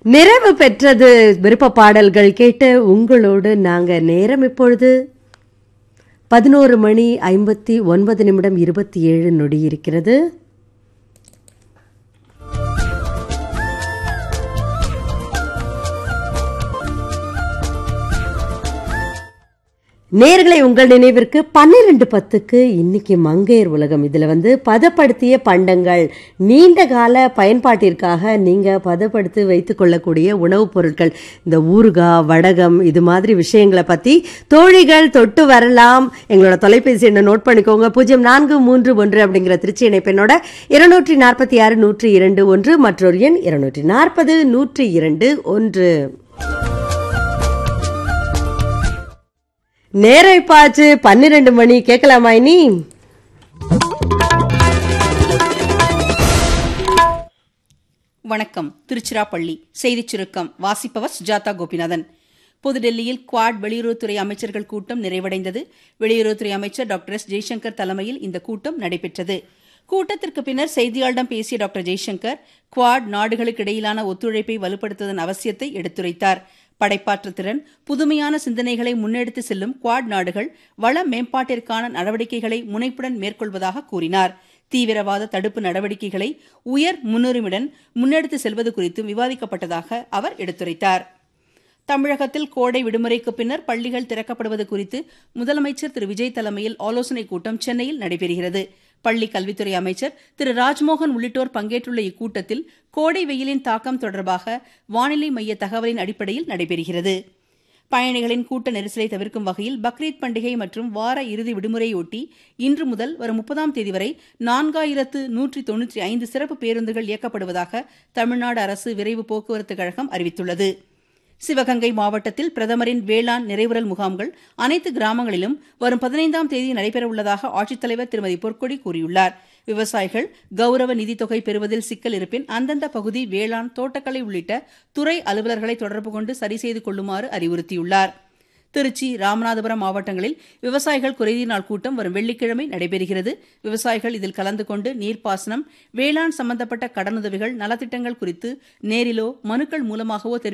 நிறைவு பெற்றது விருப்ப பாடல்கள் கேட்டு உங்களோடு நாங்க நேரம் இப்பொழுது பதினோரு மணி ஐம்பத்தி ஒன்பது நிமிடம் இருபத்தி ஏழு நொடி இருக்கிறது நேர்களை உங்கள் நினைவிற்கு பன்னிரெண்டு பத்துக்கு இன்னைக்கு மங்கையர் உலகம் இதில் வந்து பதப்படுத்திய பண்டங்கள் நீண்ட கால பயன்பாட்டிற்காக நீங்கள் பதப்படுத்தி வைத்துக் கொள்ளக்கூடிய உணவுப் பொருட்கள் இந்த ஊறுகாய் வடகம் இது மாதிரி விஷயங்களை பற்றி தோழிகள் தொட்டு வரலாம் எங்களோட தொலைபேசி எண்ணை நோட் பண்ணிக்கோங்க பூஜ்ஜியம் நான்கு மூன்று ஒன்று அப்படிங்கிற திருச்சி இணைப்பெண்ணோட இருநூற்றி நாற்பத்தி ஆறு நூற்றி இரண்டு ஒன்று மற்றொரு எண் இருநூற்றி நாற்பது நூற்றி இரண்டு ஒன்று நேரம் இப்ப ஆச்சு பன்னிரெண்டு மணி கேட்கலாமா இனி வணக்கம் திருச்சிராப்பள்ளி செய்திச் சுருக்கம் வாசிப்பவர் சுஜாதா கோபிநாதன் புதுடெல்லியில் குவாட் வெளியுறவுத்துறை அமைச்சர்கள் கூட்டம் நிறைவடைந்தது வெளியுறவுத்துறை அமைச்சர் டாக்டர் எஸ் ஜெய்சங்கர் தலைமையில் இந்த கூட்டம் நடைபெற்றது கூட்டத்திற்கு பின்னர் செய்தியாளரிடம் பேசிய டாக்டர் ஜெய்சங்கர் குவாட் நாடுகளுக்கு இடையிலான ஒத்துழைப்பை வலுப்படுத்துவதன் அவசியத்தை எடுத்துரைத்தார் படைப்பாற்றல் திறன் புதுமையான சிந்தனைகளை முன்னெடுத்து செல்லும் குவாட் நாடுகள் வள மேம்பாட்டிற்கான நடவடிக்கைகளை முனைப்புடன் மேற்கொள்வதாக கூறினார் தீவிரவாத தடுப்பு நடவடிக்கைகளை உயர் முன்னுரிமையுடன் முன்னெடுத்து செல்வது குறித்தும் விவாதிக்கப்பட்டதாக அவர் எடுத்துரைத்தார் தமிழகத்தில் கோடை விடுமுறைக்கு பின்னர் பள்ளிகள் திறக்கப்படுவது குறித்து முதலமைச்சர் திரு விஜய் தலைமையில் ஆலோசனைக் கூட்டம் சென்னையில் நடைபெறுகிறது பள்ளி கல்வித்துறை அமைச்சர் திரு ராஜ்மோகன் உள்ளிட்டோர் பங்கேற்றுள்ள இக்கூட்டத்தில் கோடை வெயிலின் தாக்கம் தொடர்பாக வானிலை மைய தகவலின் அடிப்படையில் நடைபெறுகிறது பயணிகளின் கூட்ட நெரிசலை தவிர்க்கும் வகையில் பக்ரீத் பண்டிகை மற்றும் வார இறுதி விடுமுறையொட்டி இன்று முதல் வரும் முப்பதாம் தேதி வரை நான்காயிரத்து நூற்றி தொன்னூற்றி ஐந்து சிறப்பு பேருந்துகள் இயக்கப்படுவதாக தமிழ்நாடு அரசு விரைவு போக்குவரத்து கழகம் அறிவித்துள்ளது சிவகங்கை மாவட்டத்தில் பிரதமரின் வேளாண் நிறைவுறல் முகாம்கள் அனைத்து கிராமங்களிலும் வரும் பதினைந்தாம் தேதி நடைபெறவுள்ளதாக ஆட்சித்தலைவர் திருமதி பொற்கொடி கூறியுள்ளார் விவசாயிகள் கௌரவ நிதித் தொகை பெறுவதில் சிக்கல் இருப்பின் அந்தந்த பகுதி வேளாண் தோட்டக்கலை உள்ளிட்ட துறை அலுவலர்களை தொடர்பு கொண்டு சரி செய்து கொள்ளுமாறு அறிவுறுத்தியுள்ளார் திருச்சி ராமநாதபுரம் மாவட்டங்களில் விவசாயிகள் குறைதீர் நாள் கூட்டம் வரும் வெள்ளிக்கிழமை நடைபெறுகிறது விவசாயிகள் இதில் கலந்து கொண்டு நீர்ப்பாசனம் வேளாண் சம்பந்தப்பட்ட கடனுதவிகள் நலத்திட்டங்கள் குறித்து நேரிலோ மனுக்கள் மூலமாகவோ